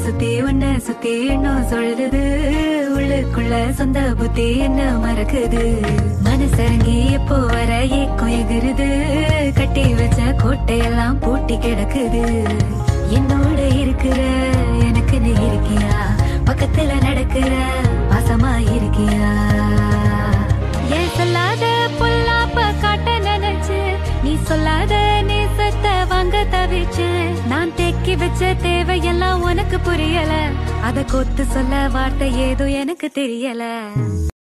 சுத்தி உன்ன சுத்தி இன்னும் சொல்லுது உள்ளுக்குள்ள சொந்த புத்தி என்ன மறக்குது மனசரங்கி எப்போ வர ஏக்கம் எகிருது கட்டி வச்ச கோட்டையெல்லாம் பூட்டி கிடக்குது என்னோட இருக்கிற எனக்குன்னு இருக்கியா பக்கத்துல நடக்கிற பாசமா இருக்கியா ஏன் சொல்லாத பொல்லாப்ப காட்ட நினைச்சு நீ சொல்லாத நேசத்தை வாங்க தவிச்சு நான் தேக்கி வச்ச தேவையெல்லாம் உனக்கு புரியல அத கொத்து சொல்ல வார்த்தை ஏதோ எனக்கு தெரியல